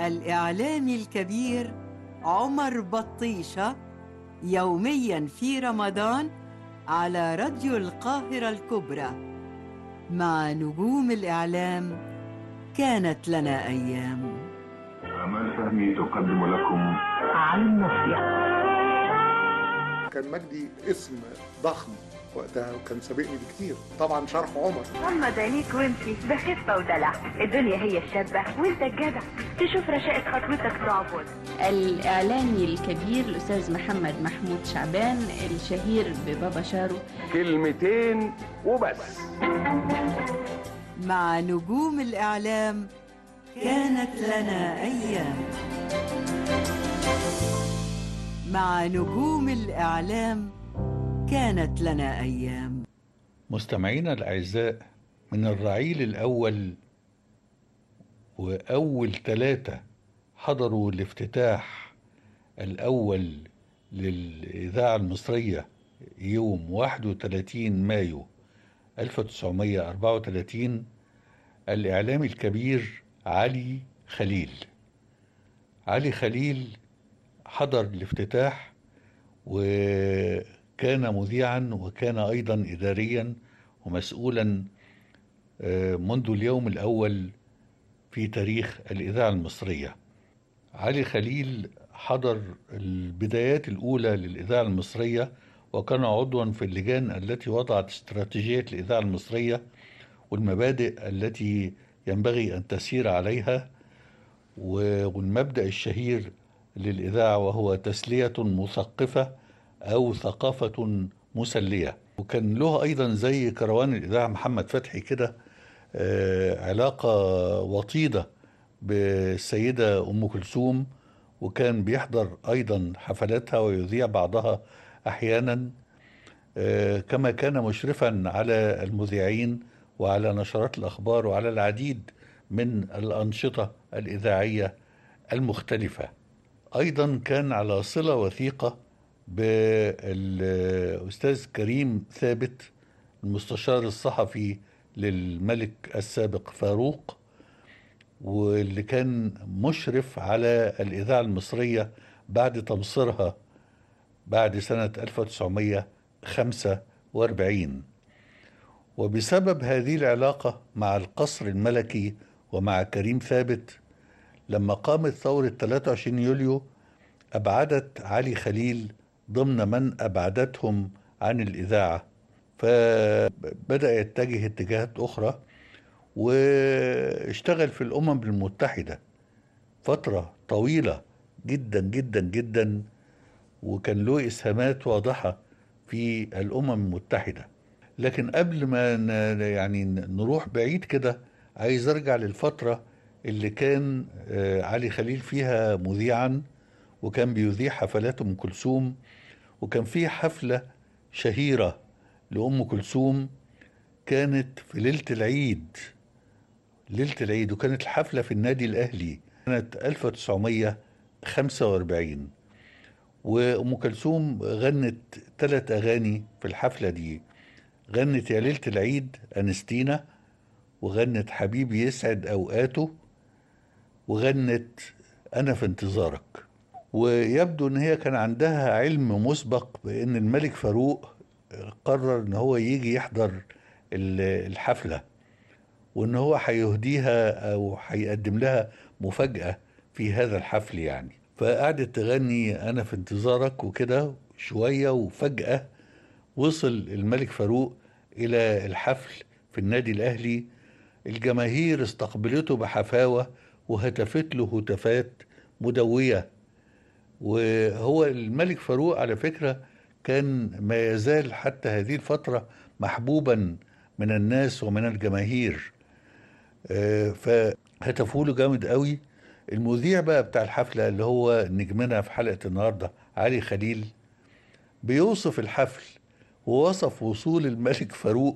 الإعلامي الكبير عمر بطيشة يوميا في رمضان على راديو القاهرة الكبرى مع نجوم الإعلام كانت لنا أيام آمال فهمي تقدم لكم على الناصية كان مجدي اسم ضخم وقتها وكان سابقني بكتير طبعا شرح عمر غمض عينيك وامشي بخفة ودلع الدنيا هي الشابة وانت الجدع تشوف رشاقة خطوتك تعبد الإعلامي الكبير الأستاذ محمد محمود شعبان الشهير ببابا شارو كلمتين وبس مع نجوم الإعلام كانت لنا أيام مع نجوم الإعلام كانت لنا أيام مستمعينا الأعزاء من الرعيل الأول وأول ثلاثة حضروا الافتتاح الأول للإذاعة المصرية يوم 31 مايو 1934 الإعلامي الكبير علي خليل علي خليل حضر الافتتاح وكان مذيعا وكان أيضا إداريا ومسؤولا منذ اليوم الأول في تاريخ الإذاعة المصرية علي خليل حضر البدايات الأولى للإذاعة المصرية وكان عضوا في اللجان التي وضعت استراتيجية الإذاعة المصرية والمبادئ التي ينبغي أن تسير عليها والمبدأ الشهير للإذاعة وهو تسلية مثقفة أو ثقافة مسلية وكان له أيضا زي كروان الإذاعة محمد فتحي كده علاقة وطيدة بالسيدة أم كلثوم وكان بيحضر أيضا حفلاتها ويذيع بعضها أحيانا كما كان مشرفا على المذيعين وعلى نشرات الأخبار وعلى العديد من الأنشطة الإذاعية المختلفة أيضا كان على صلة وثيقة بالأستاذ كريم ثابت المستشار الصحفي للملك السابق فاروق واللي كان مشرف على الإذاعة المصرية بعد تمصيرها بعد سنة 1945 وبسبب هذه العلاقة مع القصر الملكي ومع كريم ثابت لما قامت ثورة 23 يوليو أبعدت علي خليل ضمن من أبعدتهم عن الإذاعة فبدأ يتجه اتجاهات أخرى واشتغل في الأمم المتحدة فترة طويلة جدا جدا جدا وكان له إسهامات واضحة في الأمم المتحدة لكن قبل ما يعني نروح بعيد كده عايز أرجع للفترة اللي كان علي خليل فيها مذيعا وكان بيذيع حفلات ام كلثوم وكان في حفله شهيره لام كلثوم كانت في ليله العيد ليله العيد وكانت الحفله في النادي الاهلي سنه 1945 وام كلثوم غنت ثلاث اغاني في الحفله دي غنت يا ليله العيد انستينا وغنت حبيبي يسعد اوقاته وغنت انا في انتظارك ويبدو ان هي كان عندها علم مسبق بان الملك فاروق قرر ان هو يجي يحضر الحفله وان هو هيهديها او هيقدم لها مفاجاه في هذا الحفل يعني فقعدت تغني انا في انتظارك وكده شويه وفجاه وصل الملك فاروق الى الحفل في النادي الاهلي الجماهير استقبلته بحفاوه وهتفت له هتافات مدويه وهو الملك فاروق على فكره كان ما يزال حتى هذه الفتره محبوبا من الناس ومن الجماهير فهتفوا له جامد قوي المذيع بقى بتاع الحفله اللي هو نجمنا في حلقه النهارده علي خليل بيوصف الحفل ووصف وصول الملك فاروق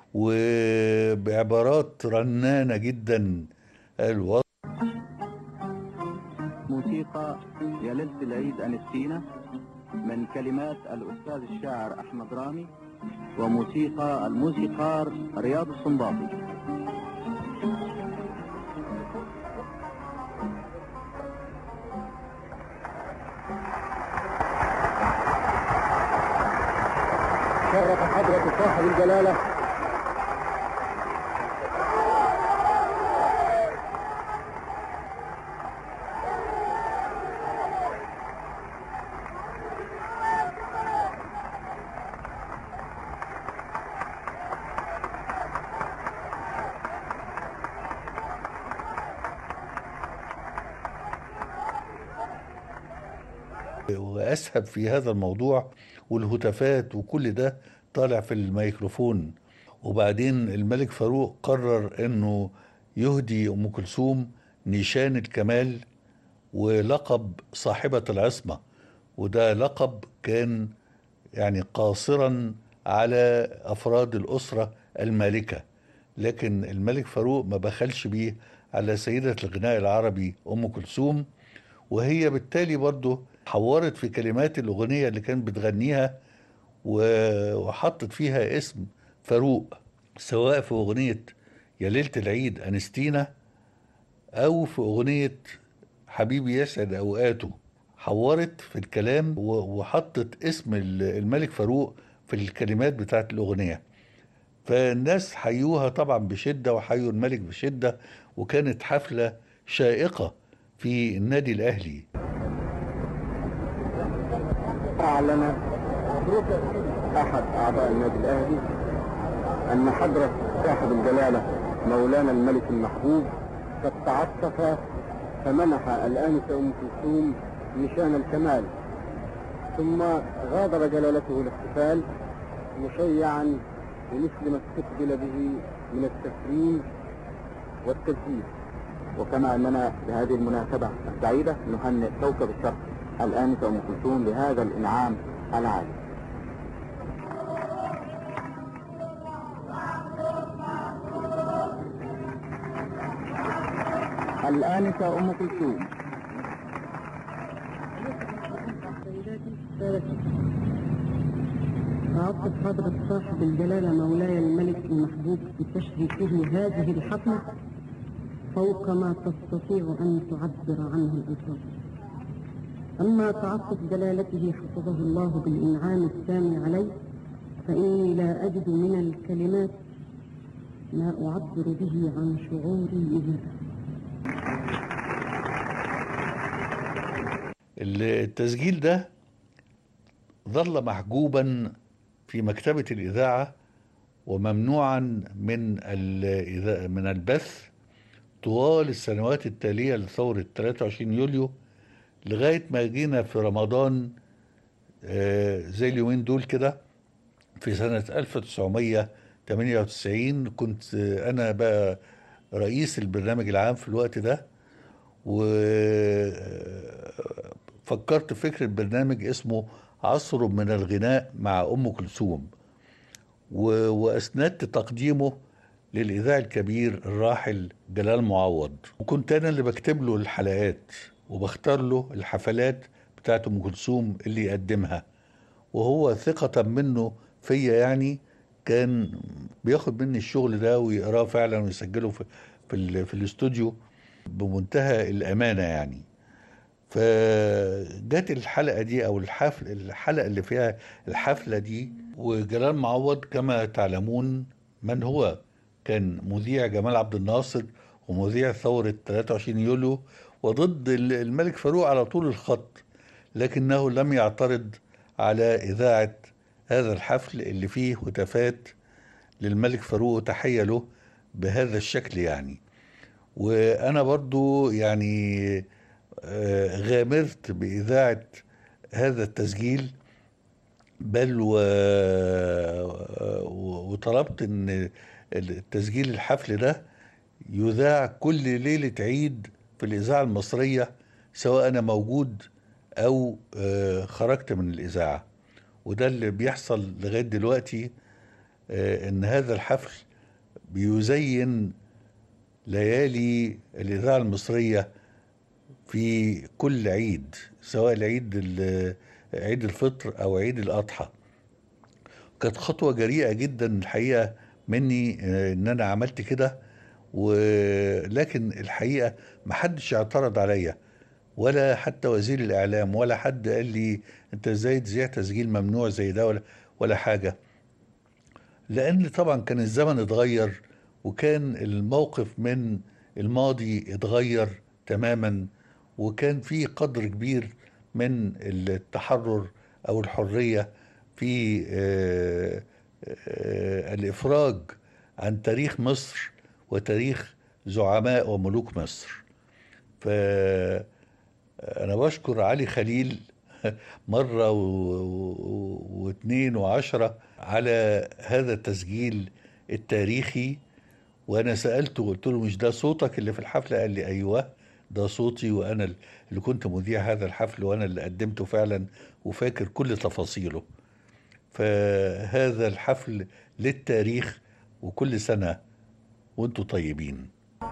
وبعبارات رنانه جدا قال موسيقى يا ليلة العيد أنستينا من كلمات الأستاذ الشاعر أحمد رامي وموسيقى الموسيقار رياض الصنباطي شرف حضرة صاحب الجلالة واسهب في هذا الموضوع والهتافات وكل ده طالع في الميكروفون وبعدين الملك فاروق قرر انه يهدي ام كلثوم نيشان الكمال ولقب صاحبة العصمة وده لقب كان يعني قاصرا على افراد الاسرة المالكة لكن الملك فاروق ما بخلش بيه على سيدة الغناء العربي ام كلثوم وهي بالتالي برضه حورت في كلمات الأغنية اللي كانت بتغنيها و- وحطت فيها اسم فاروق سواء في أغنية يا ليلة العيد أنستينا أو في أغنية حبيبي يسعد أوقاته حورت في الكلام و- وحطت اسم ال- الملك فاروق في الكلمات بتاعت الأغنية فالناس حيوها طبعا بشدة وحيوا الملك بشدة وكانت حفلة شائقة في النادي الأهلي أعلن أحد أعضاء النادي الأهلي أن حضرة صاحب الجلالة مولانا الملك المحبوب قد تعطف فمنح الآنسة أم كلثوم نشان الكمال ثم غادر جلالته الاحتفال مشيعا بمثل ما استقبل به من التكريم والتجديد وكما أننا بهذه المناسبة السعيدة نهنئ كوكب الشرق الآنسة أم كلثوم بهذا الإنعام العالي الآنسة أم كلثوم تعطف حضرة صاحب الجلالة مولاي الملك المحبوب بتشريفه هذه الحفلة فوق ما تستطيع أن تعبر عنه الألفاظ أما تعطف جلالته حفظه الله بالإنعام التام عليه فإني لا أجد من الكلمات ما أعبر به عن شعوري إذا التسجيل ده ظل محجوبا في مكتبة الإذاعة وممنوعا من الإذا- من البث طوال السنوات التالية لثورة 23 يوليو لغاية ما جينا في رمضان آه، زي اليومين دول كده في سنة 1998 كنت آه، أنا بقى رئيس البرنامج العام في الوقت ده وفكرت في فكرة برنامج اسمه عصر من الغناء مع أم كلثوم و- وأسندت تقديمه للإذاعي الكبير الراحل جلال معوض وكنت أنا اللي بكتب له الحلقات وبختار له الحفلات بتاعت أم كلثوم اللي يقدمها وهو ثقة منه فيا يعني كان بياخد مني الشغل ده ويقراه فعلا ويسجله في في, ال- في الاستوديو بمنتهى الأمانة يعني فجت الحلقة دي أو الحفل الحلقة اللي فيها الحفلة دي وجلال معوض كما تعلمون من هو كان مذيع جمال عبد الناصر ومذيع ثورة 23 يوليو وضد ال- الملك فاروق على طول الخط لكنه لم يعترض على إذاعة هذا الحفل اللي فيه هتافات للملك فاروق وتحية له بهذا الشكل يعني وأنا برضو يعني آه، غامرت بإذاعة هذا التسجيل بل و... و- وطلبت ان التسجيل الحفل ده يذاع كل ليلة عيد في الإذاعة المصرية سواء أنا موجود أو آه، خرجت من الإذاعة وده اللي بيحصل لغاية دلوقتي آه، إن هذا الحفل بيزين ليالي الإذاعة المصرية في كل عيد سواء العيد ال- عيد الفطر أو عيد الأضحى كانت خطوة جريئة جدا الحقيقة مني آه، إن أنا عملت كده ولكن الحقيقة محدش اعترض عليا ولا حتى وزير الإعلام ولا حد قال لي أنت إزاي تذيع تسجيل ممنوع زي ده ولا ولا حاجة لأن طبعا كان الزمن اتغير وكان الموقف من الماضي اتغير تماما وكان في قدر كبير من التحرر أو الحرية في آه، آه، الإفراج عن تاريخ مصر وتاريخ زعماء وملوك مصر فأنا بشكر علي خليل مرة و- و- واثنين وعشرة على هذا التسجيل التاريخي وأنا سألته قلت له مش ده صوتك اللي في الحفلة قال لي أيوه ده صوتي وأنا اللي كنت مذيع هذا الحفل وأنا اللي قدمته فعلا وفاكر كل تفاصيله فهذا الحفل للتاريخ وكل سنة وانتم طيبين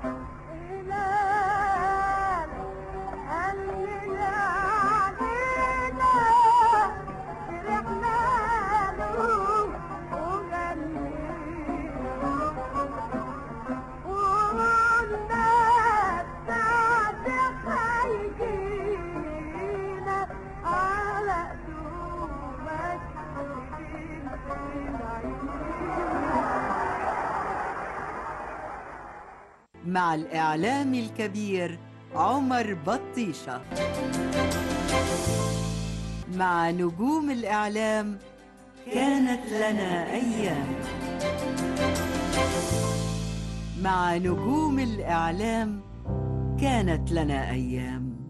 مع الإعلام الكبير عمر بطيشة مع نجوم الإعلام كانت لنا أيام مع نجوم الإعلام كانت لنا أيام